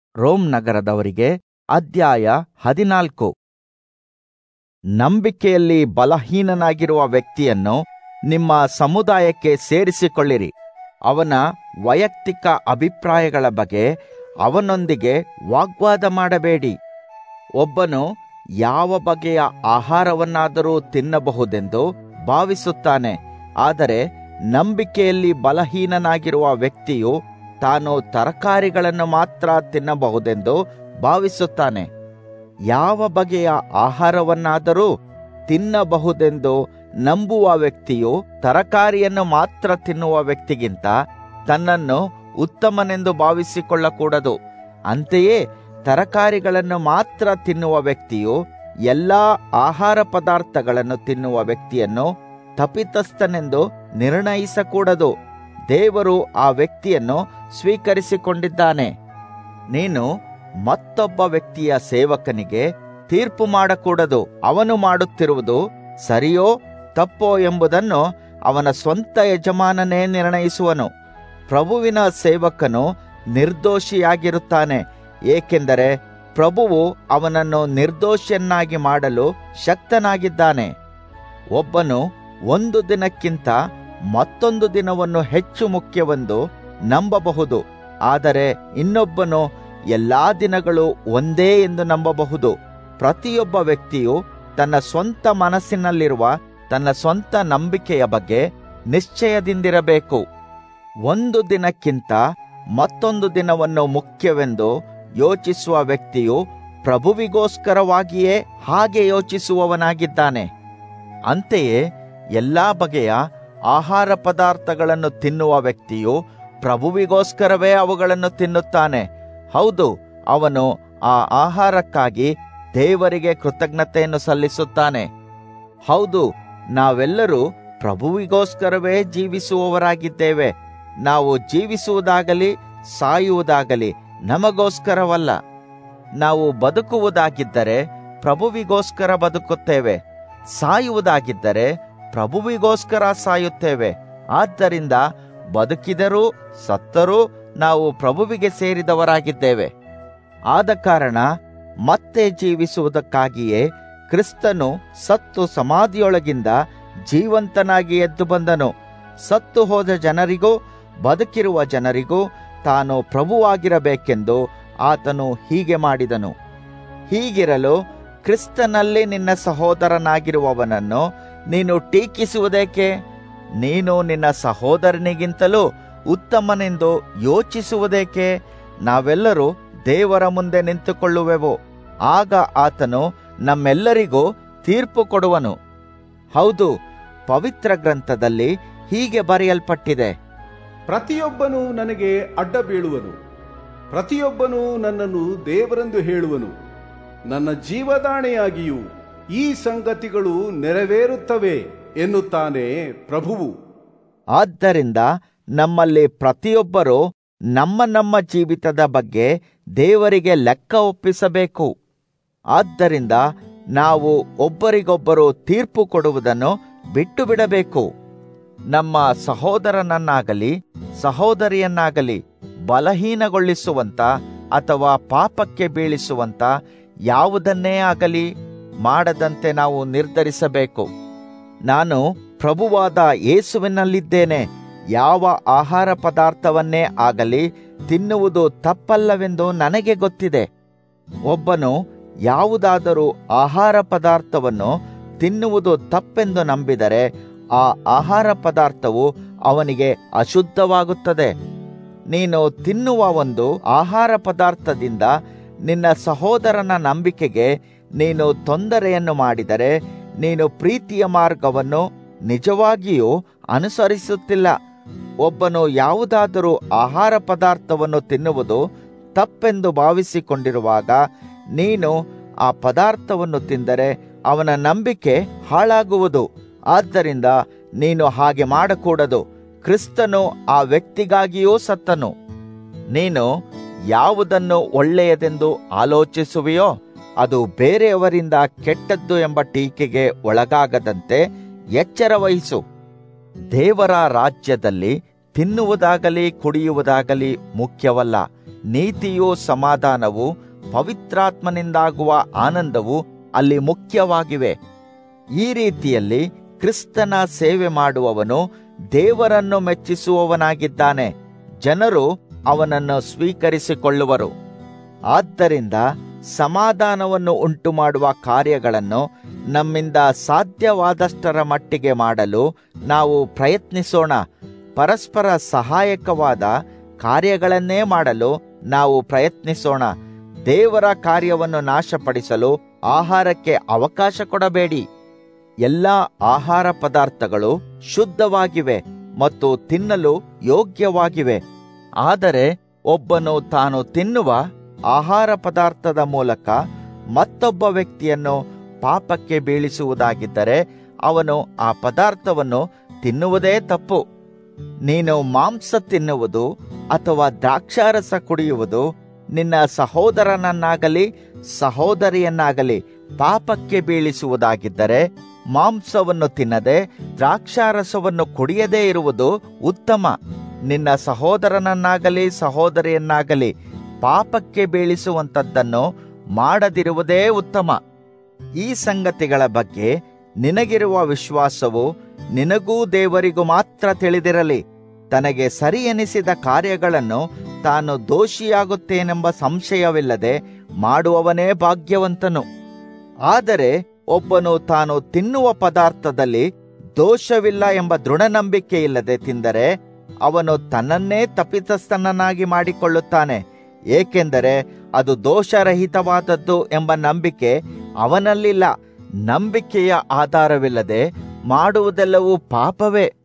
Rome ನಗರದವರಿಗೆ ಅಧ್ಯಾಯ ಹದಿನಾಲ್ಕು ನಂಬಿಕೆಯಲ್ಲಿ ಬಲಹೀನನಾಗಿರುವ ವ್ಯಕ್ತಿಯನ್ನು ನಿಮ್ಮ ಸಮುದಾಯಕ್ಕೆ ಸೇರಿಸಿಕೊಳ್ಳಿರಿ ಅವನ ವೈಯಕ್ತಿಕ ಅಭಿಪ್ರಾಯಗಳ ಬಗ್ಗೆ ಅವನೊಂದಿಗೆ ವಾಗ್ವಾದ ಮಾಡಬೇಡಿ ಒಬ್ಬನು ಯಾವ ಬಗೆಯ ಆಹಾರವನ್ನಾದರೂ ತಿನ್ನಬಹುದೆಂದು ಭಾವಿಸುತ್ತಾನೆ ಆದರೆ ನಂಬಿಕೆಯಲ್ಲಿ ಬಲಹೀನನಾಗಿರುವ ವ್ಯಕ್ತಿಯು ತಾನು ತರಕಾರಿಗಳನ್ನು ಮಾತ್ರ ತಿನ್ನಬಹುದೆಂದು ಭಾವಿಸುತ್ತಾನೆ ಯಾವ ಬಗೆಯ ಆಹಾರವನ್ನಾದರೂ ತಿನ್ನಬಹುದೆಂದು ನಂಬುವ ವ್ಯಕ್ತಿಯು ತರಕಾರಿಯನ್ನು ಮಾತ್ರ ತಿನ್ನುವ ವ್ಯಕ್ತಿಗಿಂತ ತನ್ನನ್ನು ಉತ್ತಮನೆಂದು ಭಾವಿಸಿಕೊಳ್ಳಕೂಡದು ಅಂತೆಯೇ ತರಕಾರಿಗಳನ್ನು ಮಾತ್ರ ತಿನ್ನುವ ವ್ಯಕ್ತಿಯು ಎಲ್ಲಾ ಆಹಾರ ಪದಾರ್ಥಗಳನ್ನು ತಿನ್ನುವ ವ್ಯಕ್ತಿಯನ್ನು ತಪಿತಸ್ಥನೆಂದು ನಿರ್ಣಯಿಸಕೂಡದು ದೇವರು ಆ ವ್ಯಕ್ತಿಯನ್ನು ಸ್ವೀಕರಿಸಿಕೊಂಡಿದ್ದಾನೆ ನೀನು ಮತ್ತೊಬ್ಬ ವ್ಯಕ್ತಿಯ ಸೇವಕನಿಗೆ ತೀರ್ಪು ಮಾಡಕೂಡದು ಅವನು ಮಾಡುತ್ತಿರುವುದು ಸರಿಯೋ ತಪ್ಪೋ ಎಂಬುದನ್ನು ಅವನ ಸ್ವಂತ ಯಜಮಾನನೇ ನಿರ್ಣಯಿಸುವನು ಪ್ರಭುವಿನ ಸೇವಕನು ನಿರ್ದೋಷಿಯಾಗಿರುತ್ತಾನೆ ಏಕೆಂದರೆ ಪ್ರಭುವು ಅವನನ್ನು ನಿರ್ದೋಷಿಯನ್ನಾಗಿ ಮಾಡಲು ಶಕ್ತನಾಗಿದ್ದಾನೆ ಒಬ್ಬನು ಒಂದು ದಿನಕ್ಕಿಂತ ಮತ್ತೊಂದು ದಿನವನ್ನು ಹೆಚ್ಚು ಮುಖ್ಯವೆಂದು ನಂಬಬಹುದು ಆದರೆ ಇನ್ನೊಬ್ಬನು ಎಲ್ಲಾ ದಿನಗಳು ಒಂದೇ ಎಂದು ನಂಬಬಹುದು ಪ್ರತಿಯೊಬ್ಬ ವ್ಯಕ್ತಿಯು ತನ್ನ ಸ್ವಂತ ಮನಸ್ಸಿನಲ್ಲಿರುವ ತನ್ನ ಸ್ವಂತ ನಂಬಿಕೆಯ ಬಗ್ಗೆ ನಿಶ್ಚಯದಿಂದಿರಬೇಕು ಒಂದು ದಿನಕ್ಕಿಂತ ಮತ್ತೊಂದು ದಿನವನ್ನು ಮುಖ್ಯವೆಂದು ಯೋಚಿಸುವ ವ್ಯಕ್ತಿಯು ಪ್ರಭುವಿಗೋಸ್ಕರವಾಗಿಯೇ ಹಾಗೆ ಯೋಚಿಸುವವನಾಗಿದ್ದಾನೆ ಅಂತೆಯೇ ಎಲ್ಲಾ ಬಗೆಯ ಆಹಾರ ಪದಾರ್ಥಗಳನ್ನು ತಿನ್ನುವ ವ್ಯಕ್ತಿಯು ಪ್ರಭುವಿಗೋಸ್ಕರವೇ ಅವುಗಳನ್ನು ತಿನ್ನುತ್ತಾನೆ ಹೌದು ಅವನು ಆ ಆಹಾರಕ್ಕಾಗಿ ದೇವರಿಗೆ ಕೃತಜ್ಞತೆಯನ್ನು ಸಲ್ಲಿಸುತ್ತಾನೆ ಹೌದು ನಾವೆಲ್ಲರೂ ಪ್ರಭುವಿಗೋಸ್ಕರವೇ ಜೀವಿಸುವವರಾಗಿದ್ದೇವೆ ನಾವು ಜೀವಿಸುವುದಾಗಲಿ ಸಾಯುವುದಾಗಲಿ ನಮಗೋಸ್ಕರವಲ್ಲ ನಾವು ಬದುಕುವುದಾಗಿದ್ದರೆ ಪ್ರಭುವಿಗೋಸ್ಕರ ಬದುಕುತ್ತೇವೆ ಸಾಯುವುದಾಗಿದ್ದರೆ ಪ್ರಭುವಿಗೋಸ್ಕರ ಸಾಯುತ್ತೇವೆ ಆದ್ದರಿಂದ ಬದುಕಿದರೂ ಸತ್ತರೂ ನಾವು ಪ್ರಭುವಿಗೆ ಸೇರಿದವರಾಗಿದ್ದೇವೆ ಆದ ಕಾರಣ ಮತ್ತೆ ಜೀವಿಸುವುದಕ್ಕಾಗಿಯೇ ಕ್ರಿಸ್ತನು ಸತ್ತು ಸಮಾಧಿಯೊಳಗಿಂದ ಜೀವಂತನಾಗಿ ಎದ್ದು ಬಂದನು ಸತ್ತು ಹೋದ ಜನರಿಗೂ ಬದುಕಿರುವ ಜನರಿಗೂ ತಾನು ಪ್ರಭುವಾಗಿರಬೇಕೆಂದು ಆತನು ಹೀಗೆ ಮಾಡಿದನು ಹೀಗಿರಲು ಕ್ರಿಸ್ತನಲ್ಲಿ ನಿನ್ನ ಸಹೋದರನಾಗಿರುವವನನ್ನು ನೀನು ಟೀಕಿಸುವುದೇಕೆ ನೀನು ನಿನ್ನ ಸಹೋದರನಿಗಿಂತಲೂ ಉತ್ತಮನೆಂದು ಯೋಚಿಸುವುದೇಕೆ ನಾವೆಲ್ಲರೂ ದೇವರ ಮುಂದೆ ನಿಂತುಕೊಳ್ಳುವೆವು ಆಗ ಆತನು ನಮ್ಮೆಲ್ಲರಿಗೂ ತೀರ್ಪು ಕೊಡುವನು ಹೌದು ಪವಿತ್ರ ಗ್ರಂಥದಲ್ಲಿ ಹೀಗೆ ಬರೆಯಲ್ಪಟ್ಟಿದೆ ಪ್ರತಿಯೊಬ್ಬನು ನನಗೆ ಅಡ್ಡ ಬೀಳುವನು ಪ್ರತಿಯೊಬ್ಬನು ನನ್ನನ್ನು ದೇವರೆಂದು ಹೇಳುವನು ನನ್ನ ಜೀವದಾಣೆಯಾಗಿಯೂ ಈ ಸಂಗತಿಗಳು ನೆರವೇರುತ್ತವೆ ಎನ್ನುತ್ತಾನೆ ಪ್ರಭುವು ಆದ್ದರಿಂದ ನಮ್ಮಲ್ಲಿ ಪ್ರತಿಯೊಬ್ಬರೂ ನಮ್ಮ ನಮ್ಮ ಜೀವಿತದ ಬಗ್ಗೆ ದೇವರಿಗೆ ಲೆಕ್ಕ ಒಪ್ಪಿಸಬೇಕು ಆದ್ದರಿಂದ ನಾವು ಒಬ್ಬರಿಗೊಬ್ಬರು ತೀರ್ಪು ಕೊಡುವುದನ್ನು ಬಿಟ್ಟು ಬಿಡಬೇಕು ನಮ್ಮ ಸಹೋದರನನ್ನಾಗಲಿ ಸಹೋದರಿಯನ್ನಾಗಲಿ ಬಲಹೀನಗೊಳಿಸುವಂತ ಅಥವಾ ಪಾಪಕ್ಕೆ ಬೀಳಿಸುವಂತ ಯಾವುದನ್ನೇ ಆಗಲಿ ಮಾಡದಂತೆ ನಾವು ನಿರ್ಧರಿಸಬೇಕು ನಾನು ಪ್ರಭುವಾದ ಯೇಸುವಿನಲ್ಲಿದ್ದೇನೆ ಯಾವ ಆಹಾರ ಪದಾರ್ಥವನ್ನೇ ಆಗಲಿ ತಿನ್ನುವುದು ತಪ್ಪಲ್ಲವೆಂದು ನನಗೆ ಗೊತ್ತಿದೆ ಒಬ್ಬನು ಯಾವುದಾದರೂ ಆಹಾರ ಪದಾರ್ಥವನ್ನು ತಿನ್ನುವುದು ತಪ್ಪೆಂದು ನಂಬಿದರೆ ಆ ಆಹಾರ ಪದಾರ್ಥವು ಅವನಿಗೆ ಅಶುದ್ಧವಾಗುತ್ತದೆ ನೀನು ತಿನ್ನುವ ಒಂದು ಆಹಾರ ಪದಾರ್ಥದಿಂದ ನಿನ್ನ ಸಹೋದರನ ನಂಬಿಕೆಗೆ ನೀನು ತೊಂದರೆಯನ್ನು ಮಾಡಿದರೆ ನೀನು ಪ್ರೀತಿಯ ಮಾರ್ಗವನ್ನು ನಿಜವಾಗಿಯೂ ಅನುಸರಿಸುತ್ತಿಲ್ಲ ಒಬ್ಬನು ಯಾವುದಾದರೂ ಆಹಾರ ಪದಾರ್ಥವನ್ನು ತಿನ್ನುವುದು ತಪ್ಪೆಂದು ಭಾವಿಸಿಕೊಂಡಿರುವಾಗ ನೀನು ಆ ಪದಾರ್ಥವನ್ನು ತಿಂದರೆ ಅವನ ನಂಬಿಕೆ ಹಾಳಾಗುವುದು ಆದ್ದರಿಂದ ನೀನು ಹಾಗೆ ಮಾಡಕೂಡದು ಕ್ರಿಸ್ತನು ಆ ವ್ಯಕ್ತಿಗಾಗಿಯೂ ಸತ್ತನು ನೀನು ಯಾವುದನ್ನು ಒಳ್ಳೆಯದೆಂದು ಆಲೋಚಿಸುವೆಯೋ ಅದು ಬೇರೆಯವರಿಂದ ಕೆಟ್ಟದ್ದು ಎಂಬ ಟೀಕೆಗೆ ಒಳಗಾಗದಂತೆ ಎಚ್ಚರ ವಹಿಸು ದೇವರ ರಾಜ್ಯದಲ್ಲಿ ತಿನ್ನುವುದಾಗಲಿ ಕುಡಿಯುವುದಾಗಲಿ ಮುಖ್ಯವಲ್ಲ ನೀತಿಯೂ ಸಮಾಧಾನವು ಪವಿತ್ರಾತ್ಮನಿಂದಾಗುವ ಆನಂದವು ಅಲ್ಲಿ ಮುಖ್ಯವಾಗಿವೆ ಈ ರೀತಿಯಲ್ಲಿ ಕ್ರಿಸ್ತನ ಸೇವೆ ಮಾಡುವವನು ದೇವರನ್ನು ಮೆಚ್ಚಿಸುವವನಾಗಿದ್ದಾನೆ ಜನರು ಅವನನ್ನು ಸ್ವೀಕರಿಸಿಕೊಳ್ಳುವರು ಆದ್ದರಿಂದ ಸಮಾಧಾನವನ್ನು ಉಂಟುಮಾಡುವ ಕಾರ್ಯಗಳನ್ನು ನಮ್ಮಿಂದ ಸಾಧ್ಯವಾದಷ್ಟರ ಮಟ್ಟಿಗೆ ಮಾಡಲು ನಾವು ಪ್ರಯತ್ನಿಸೋಣ ಪರಸ್ಪರ ಸಹಾಯಕವಾದ ಕಾರ್ಯಗಳನ್ನೇ ಮಾಡಲು ನಾವು ಪ್ರಯತ್ನಿಸೋಣ ದೇವರ ಕಾರ್ಯವನ್ನು ನಾಶಪಡಿಸಲು ಆಹಾರಕ್ಕೆ ಅವಕಾಶ ಕೊಡಬೇಡಿ ಎಲ್ಲ ಆಹಾರ ಪದಾರ್ಥಗಳು ಶುದ್ಧವಾಗಿವೆ ಮತ್ತು ತಿನ್ನಲು ಯೋಗ್ಯವಾಗಿವೆ ಆದರೆ ಒಬ್ಬನು ತಾನು ತಿನ್ನುವ ಆಹಾರ ಪದಾರ್ಥದ ಮೂಲಕ ಮತ್ತೊಬ್ಬ ವ್ಯಕ್ತಿಯನ್ನು ಪಾಪಕ್ಕೆ ಬೀಳಿಸುವುದಾಗಿದ್ದರೆ ಅವನು ಆ ಪದಾರ್ಥವನ್ನು ತಿನ್ನುವುದೇ ತಪ್ಪು ನೀನು ಮಾಂಸ ತಿನ್ನುವುದು ಅಥವಾ ದ್ರಾಕ್ಷಾರಸ ಕುಡಿಯುವುದು ನಿನ್ನ ಸಹೋದರನನ್ನಾಗಲಿ ಸಹೋದರಿಯನ್ನಾಗಲಿ ಪಾಪಕ್ಕೆ ಬೀಳಿಸುವುದಾಗಿದ್ದರೆ ಮಾಂಸವನ್ನು ತಿನ್ನದೆ ದ್ರಾಕ್ಷಾರಸವನ್ನು ಕುಡಿಯದೇ ಇರುವುದು ಉತ್ತಮ ನಿನ್ನ ಸಹೋದರನನ್ನಾಗಲಿ ಸಹೋದರಿಯನ್ನಾಗಲಿ ಪಾಪಕ್ಕೆ ಬೀಳಿಸುವಂಥದ್ದನ್ನು ಮಾಡದಿರುವುದೇ ಉತ್ತಮ ಈ ಸಂಗತಿಗಳ ಬಗ್ಗೆ ನಿನಗಿರುವ ವಿಶ್ವಾಸವು ನಿನಗೂ ದೇವರಿಗೂ ಮಾತ್ರ ತಿಳಿದಿರಲಿ ತನಗೆ ಸರಿ ಎನಿಸಿದ ಕಾರ್ಯಗಳನ್ನು ತಾನು ದೋಷಿಯಾಗುತ್ತೇನೆಂಬ ಸಂಶಯವಿಲ್ಲದೆ ಮಾಡುವವನೇ ಭಾಗ್ಯವಂತನು ಆದರೆ ಒಬ್ಬನು ತಾನು ತಿನ್ನುವ ಪದಾರ್ಥದಲ್ಲಿ ದೋಷವಿಲ್ಲ ಎಂಬ ದೃಢನಂಬಿಕೆ ಇಲ್ಲದೆ ತಿಂದರೆ ಅವನು ತನ್ನನ್ನೇ ತಪ್ಪಿತಸ್ಥನನ್ನಾಗಿ ಮಾಡಿಕೊಳ್ಳುತ್ತಾನೆ ಏಕೆಂದರೆ ಅದು ದೋಷರಹಿತವಾದದ್ದು ಎಂಬ ನಂಬಿಕೆ ಅವನಲ್ಲಿಲ್ಲ ನಂಬಿಕೆಯ ಆಧಾರವಿಲ್ಲದೆ ಮಾಡುವುದೆಲ್ಲವೂ ಪಾಪವೇ